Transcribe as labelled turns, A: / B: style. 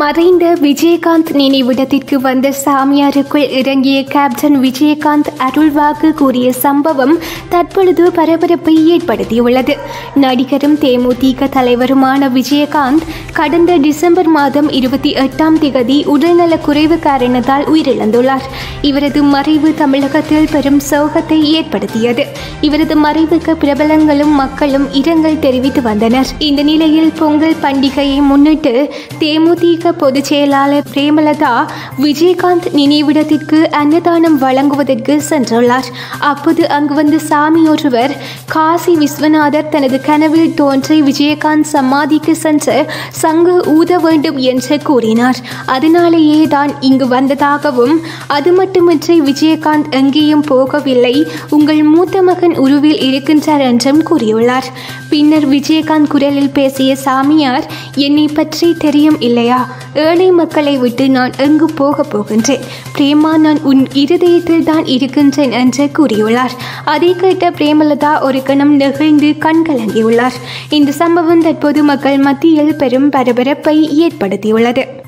A: மறைந்த விஜயகாந்த் நினைவிடத்திற்கு வந்த சாமியாருக்குள் இறங்கிய கேப்டன் விஜயகாந்த் அருள்வாக்கு கூறிய சம்பவம் தற்பொழுது பரபரப்பை ஏற்படுத்தியுள்ளது நடிகரும் தேமுதிக தலைவருமான விஜயகாந்த் கடந்த டிசம்பர் மாதம் இருபத்தி எட்டாம் திகதி உடல்நலக் குறைவு காரணத்தால் உயிரிழந்துள்ளார் இவரது மறைவு தமிழகத்தில் பெரும் சோகத்தை ஏற்படுத்தியது இவரது மறைவுக்கு பிரபலங்களும் மக்களும் இரங்கல் தெரிவித்து வந்தனர் இந்த நிலையில் பொங்கல் பண்டிகையை முன்னிட்டு தேமுதிக பொதுச் செயலாளர் பிரேமலதா விஜயகாந்த் நினைவிடத்திற்கு அன்னதானம் வழங்குவதற்கு சென்றுள்ளார் அப்போது அங்கு வந்த சாமி ஒருவர் காசி விஸ்வநாதர் தனது கனவில் தோன்றி விஜயகாந்த் சமாதிக்கு சென்று சங்கு ஊத வேண்டும் என்று கூறினார் அதனாலேயே தான் இங்கு வந்ததாகவும் அது மட்டுமின்றி விஜயகாந்த் எங்கேயும் போகவில்லை உங்கள் மூத்த மகன் உருவில் இருக்கின்றார் என்றும் கூறியுள்ளார் பின்னர் விஜயகாந்த் குரலில் பேசிய சாமியார் என்னை பற்றி தெரியும் இல்லையா ஏழை மக்களை விட்டு நான் எங்கு போக போகின்றேன் பிரேமா நான் உன் இருதயத்தில் தான் இருக்கின்றேன் என்று கூறியுள்ளார் அதை கேட்ட பிரேமலதா ஒரு கணம் நெகிழ்ந்து கண் கலங்கியுள்ளார் இந்த சம்பவம் தற்போது மக்கள் மத்தியில் பெரும் பரபரப்பை ஏற்படுத்தியுள்ளது